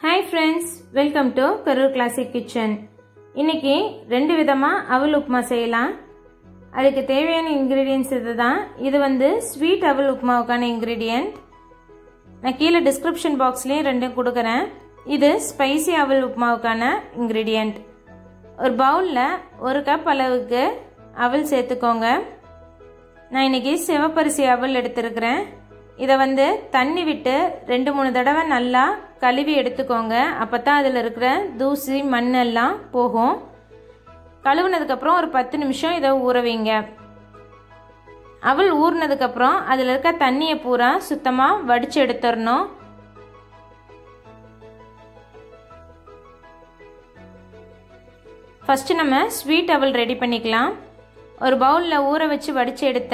hi friends welcome to Karur classic kitchen இன்னைக்கு ரெண்டு விதமாக அவல் உப்புமா செய்யலாம் அதுக்கு தேவையான இன்க்ரீடியன்ஸ் இது தான் இது வந்து ஸ்வீட் அவல் உப்புமாவுக்கான இன்க்ரீடியன்ட் நான் கீழே டிஸ்கிரிப்ஷன் பாக்ஸ்லேயும் ரெண்டும் கொடுக்குறேன் இது ஸ்பைசி அவல் உப்புமாவுக்கான இன்க்ரீடியன்ட் ஒரு பவுலில் ஒரு கப் அளவுக்கு அவல் சேர்த்துக்கோங்க நான் இன்னைக்கு சிவப்பரிசி அவல் எடுத்திருக்கிறேன் இதை வந்து தண்ணி விட்டு ரெண்டு மூணு தடவை நல்லா கழுவி எடுத்துக்கோங்க அப்போ தான் அதில் இருக்கிற தூசி மண்ணெல்லாம் போகும் கழுவுனதுக்கப்புறம் ஒரு பத்து நிமிஷம் இதை ஊற வைங்க அவள் ஊறினதுக்கப்புறம் அதில் இருக்க தண்ணியை பூரா சுத்தமாக வடித்து எடுத்துடணும் ஃபஸ்ட்டு நம்ம ஸ்வீட் அவல் ரெடி பண்ணிக்கலாம் ஒரு பவுலில் ஊற வச்சு வடித்து எடுத்த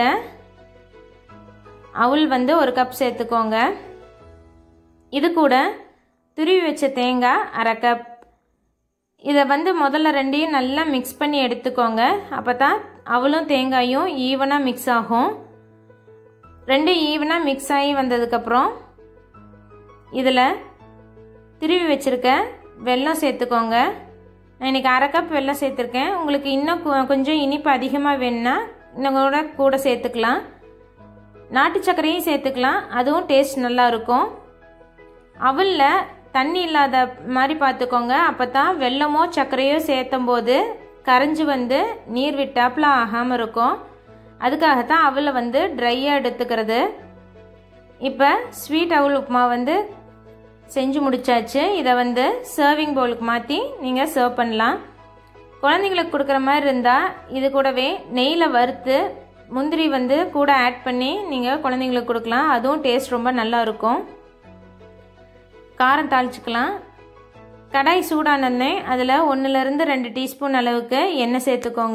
அவுல் வந்து ஒரு கப் சேர்த்துக்கோங்க இது கூட துருவி வச்ச தேங்காய் அரை கப் இதை வந்து முதல்ல ரெண்டையும் நல்லா மிக்ஸ் பண்ணி எடுத்துக்கோங்க அப்போ தான் அவளும் தேங்காயும் ஈவனாக மிக்ஸ் ஆகும் ரெண்டும் ஈவனாக மிக்ஸ் ஆகி வந்ததுக்கப்புறம் இதில் திருவி வச்சுருக்க வெல்லம் சேர்த்துக்கோங்க நான் இன்றைக்கி அரை கப் வெல்லம் சேர்த்துருக்கேன் உங்களுக்கு இன்னும் கொஞ்சம் இனிப்பு அதிகமாக வேணுன்னா இன்னும் கூட கூட சேர்த்துக்கலாம் நாட்டு சர்க்கரையும் சேர்த்துக்கலாம் அதுவும் டேஸ்ட் நல்லா இருக்கும் அவலில் தண்ணி இல்லாத மாதிரி பார்த்துக்கோங்க அப்போ தான் வெள்ளமோ சர்க்கரையோ சேர்த்தும் போது கரைஞ்சி வந்து நீர் விட்டாப்பில் ஆகாமல் இருக்கும் அதுக்காகத்தான் அவலை வந்து ட்ரையாக எடுத்துக்கிறது இப்போ ஸ்வீட் அவல் உப்புமா வந்து செஞ்சு முடிச்சாச்சு இதை வந்து சர்விங் பவுலுக்கு மாற்றி நீங்கள் சர்வ் பண்ணலாம் குழந்தைங்களுக்கு கொடுக்குற மாதிரி இருந்தால் இது கூடவே நெய்யில் வறுத்து முந்திரி வந்து கூட ஆட் பண்ணி நீங்கள் குழந்தைங்களுக்கு கொடுக்கலாம் அதுவும் டேஸ்ட் ரொம்ப நல்லா இருக்கும் காரம் தாளிச்சுக்கலாம் கடாய் சூடானே அதில் ஒன்றுலேருந்து ரெண்டு டீஸ்பூன் அளவுக்கு எண்ணெய் சேர்த்துக்கோங்க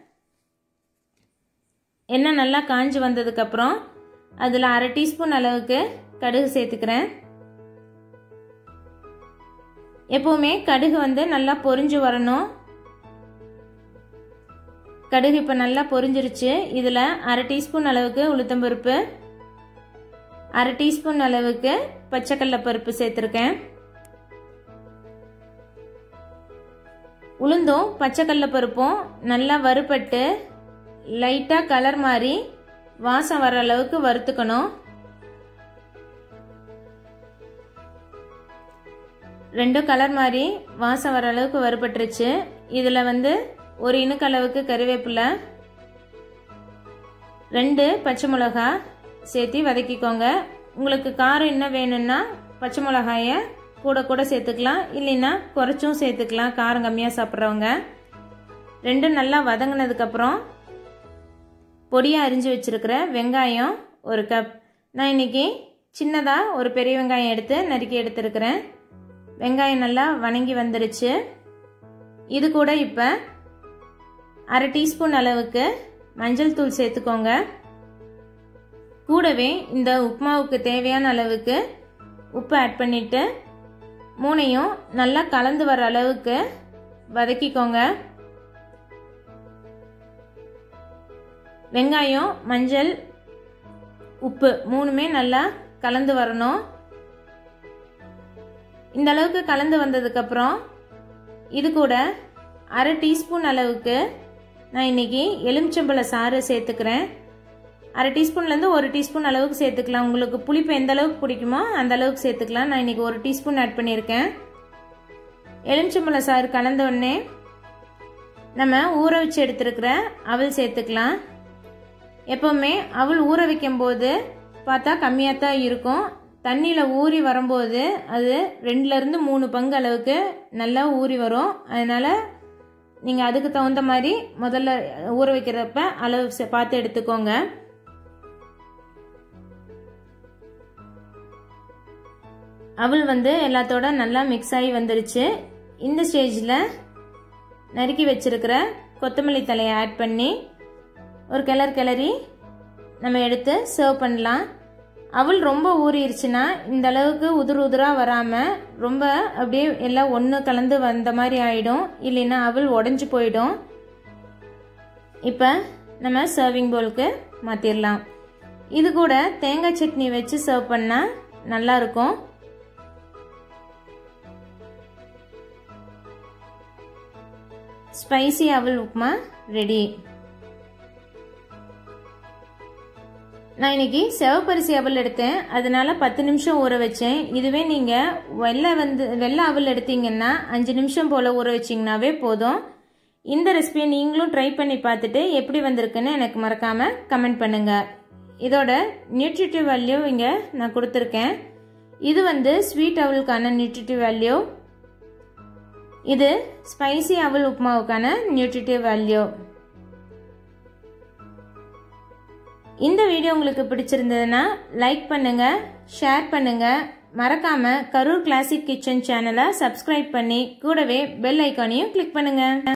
எண்ணெய் நல்லா காஞ்சி வந்ததுக்கப்புறம் அதில் அரை டீஸ்பூன் அளவுக்கு கடுகு சேர்த்துக்கிறேன் எப்போவுமே கடுகு வந்து நல்லா பொரிஞ்சு வரணும் கடுகு இப்போ நல்லா பொரிஞ்சிருச்சு இதில் அரை டீஸ்பூன் அளவுக்கு உளுத்தம்பருப்பு அரை டீஸ்பூன் அளவுக்கு பச்சைக்கடலை பருப்பு சேர்த்துருக்கேன் உளுந்தும் பச்சைக்கடலை பருப்பும் நல்லா வறுபட்டு லைட்டாக கலர் மாதிரி வாசம் வர அளவுக்கு வறுத்துக்கணும் ரெண்டும் கலர் மாதிரி வாசம் வர அளவுக்கு வறுபட்டுருச்சு இதில் வந்து ஒரு இனுக்கு அளவுக்கு கருவேப்பிலை ரெண்டு பச்சை மிளகா சேர்த்து வதக்கிக்கோங்க உங்களுக்கு காரம் என்ன வேணும்னா பச்சை மிளகாயை கூட கூட சேர்த்துக்கலாம் இல்லைன்னா குறைச்சும் சேர்த்துக்கலாம் காரம் கம்மியாக சாப்பிட்றவங்க ரெண்டும் நல்லா வதங்கினதுக்கப்புறம் பொடியாக அரிஞ்சு வச்சுருக்கிற வெங்காயம் ஒரு கப் நான் இன்றைக்கி சின்னதாக ஒரு பெரிய வெங்காயம் எடுத்து நறுக்கி எடுத்துருக்கிறேன் வெங்காயம் நல்லா வணங்கி வந்துருச்சு இது கூட இப்போ அரை டீஸ்பூன் அளவுக்கு மஞ்சள் தூள் சேர்த்துக்கோங்க கூடவே இந்த உப்புமாவுக்கு தேவையான அளவுக்கு உப்பு ஆட் பண்ணிவிட்டு மூணையும் நல்லா கலந்து வர அளவுக்கு வதக்கிக்கோங்க வெங்காயம் மஞ்சள் உப்பு மூணுமே நல்லா கலந்து வரணும் இந்த அளவுக்கு கலந்து வந்ததுக்கப்புறம் இது கூட அரை டீஸ்பூன் அளவுக்கு நான் இன்றைக்கி எலுமிச்சம்பழ சாறு சேர்த்துக்கிறேன் அரை டீஸ்பூன்லேருந்து ஒரு டீஸ்பூன் அளவுக்கு சேர்த்துக்கலாம் உங்களுக்கு புளிப்பு எந்த அளவுக்கு பிடிக்குமோ அந்த அளவுக்கு சேர்த்துக்கலாம் நான் இன்றைக்கி ஒரு டீஸ்பூன் ஆட் பண்ணியிருக்கேன் எலுமிச்சம்பழ சாறு கலந்த உடனே நம்ம ஊற வச்சு எடுத்துருக்கிற அவல் சேர்த்துக்கலாம் எப்போவுமே அவள் ஊற வைக்கும் போது பார்த்தா கம்மியாக தான் இருக்கும் தண்ணியில் ஊறி வரும்போது அது ரெண்டுலேருந்து மூணு பங்கு அளவுக்கு நல்லா ஊறி வரும் அதனால் நீங்கள் அதுக்கு தகுந்த மாதிரி முதல்ல ஊற வைக்கிறப்ப அளவு பார்த்து எடுத்துக்கோங்க அவள் வந்து எல்லாத்தோட நல்லா மிக்ஸ் ஆகி வந்துருச்சு இந்த ஸ்டேஜில் நறுக்கி வச்சுருக்கிற கொத்தமல்லி தலையை ஆட் பண்ணி ஒரு கிளர் கிளறி நம்ம எடுத்து சர்வ் பண்ணலாம் அவள் ரொம்ப ஊறிடுச்சுன்னா இந்த அளவுக்கு உதிர் உதிராக வராமல் ரொம்ப அப்படியே எல்லாம் ஒன்று கலந்து வந்த மாதிரி ஆகிடும் இல்லைன்னா அவள் உடஞ்சி போயிடும் இப்போ நம்ம சர்விங் பவுலுக்கு மாற்றிடலாம் இது கூட தேங்காய் சட்னி வச்சு சர்வ் பண்ணால் நல்லாயிருக்கும் ஸ்பைசி அவல் உப்புமா ரெடி நான் இன்னைக்கு சிவப்பரிசி அவல் எடுத்தேன் அதனால பத்து நிமிஷம் ஊற வச்சேன் இதுவே நீங்கள் வெள்ளை வந்து வெள்ளை அவல் எடுத்தீங்கன்னா அஞ்சு நிமிஷம் போல் ஊற வச்சிங்கனாவே போதும் இந்த ரெசிபியை நீங்களும் ட்ரை பண்ணி பார்த்துட்டு எப்படி வந்திருக்குன்னு எனக்கு மறக்காமல் கமெண்ட் பண்ணுங்கள் இதோட நியூட்ரிட்டிவ் வேல்யூ இங்கே நான் கொடுத்துருக்கேன் இது வந்து ஸ்வீட் அவலுக்கான நியூட்ரிட்டிவ் வேல்யூ இது ஸ்பைசி அவல் உப்புமாவுக்கான நியூட்ரிட்டிவ் வேல்யூ இந்த வீடியோ உங்களுக்கு பிடிச்சிருந்ததுன்னா லைக் பண்ணுங்க ஷேர் பண்ணுங்க மறக்காம கரூர் கிளாசிக் கிச்சன் சேனலை சப்ஸ்கிரைப் பண்ணி கூடவே பெல் ஐக்கானையும் கிளிக் பண்ணுங்க